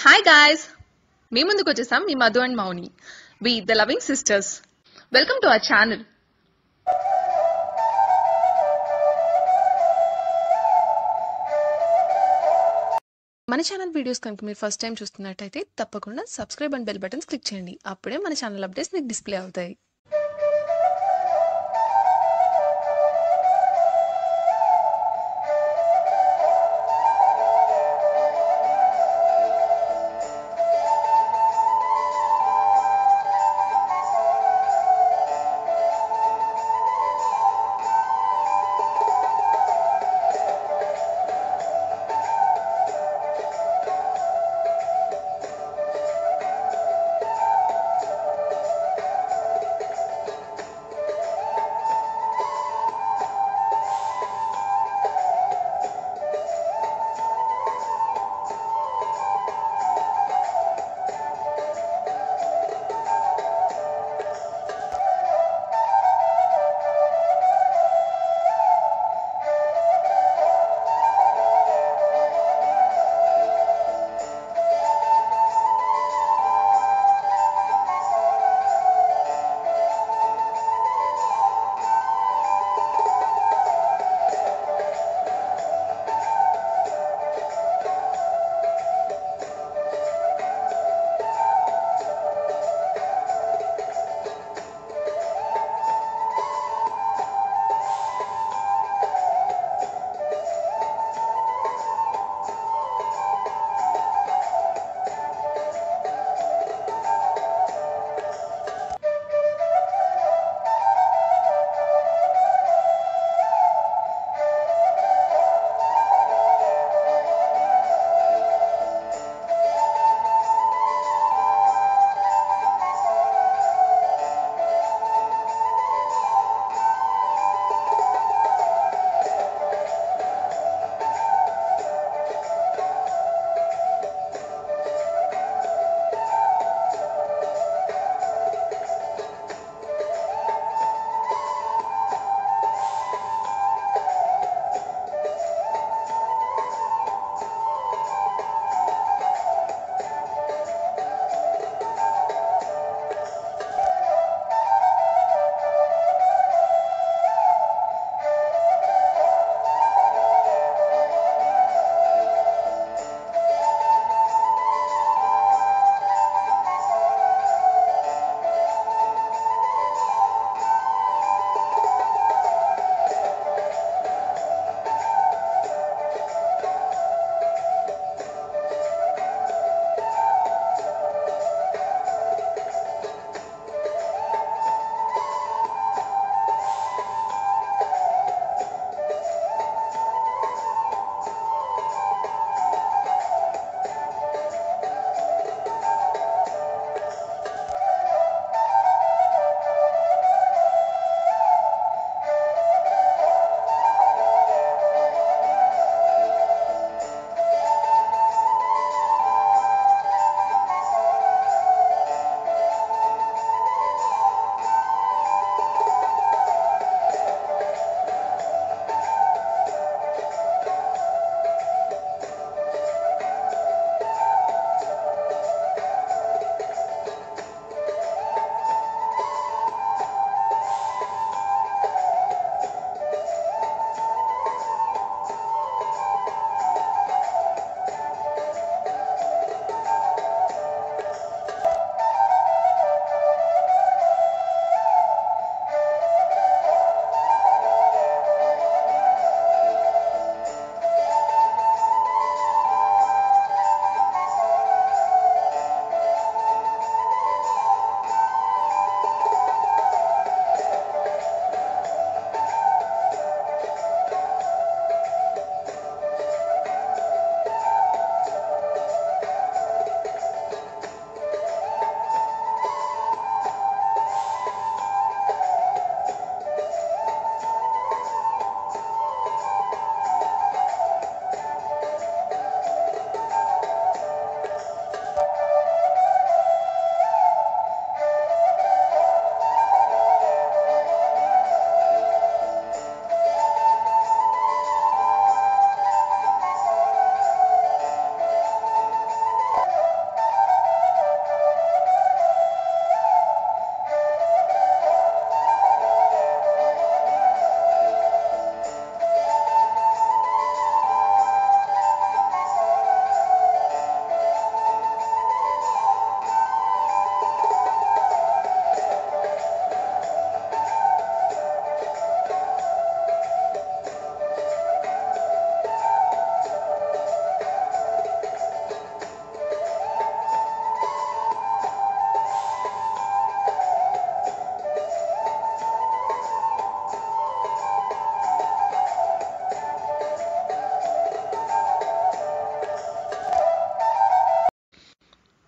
hi guys మీ ముందుకు వచ్చేసాం మీ Madhu and Mouni we the loving sisters welcome to our channel మన ఛానల్ వీడియోస్ కనుక మీరు ఫస్ట్ టైం చూస్తున్నట్టయితే తప్పకుండా subscribe and bell buttons click చేయండి అప్పుడే మన ఛానల్ అప్డేట్స్ మీకు డిస్ప్లే అవుతాయి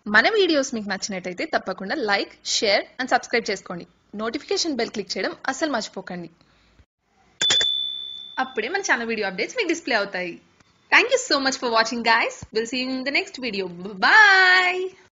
మన వీడియోస్ మీకు నచ్చినట్టయితే తప్పకుండా లైక్ షేర్ అండ్ సబ్స్క్రైబ్ చేసుకోండి నోటిఫికేషన్ బెల్ క్లిక్ చేయడం అస్సలు మర్చిపోకండి అప్పుడే మన ఛానల్ వీడియో అప్డేట్స్ మీకు డిస్ప్లే అవుతాయి thank you so much for watching guys will see in the next video bye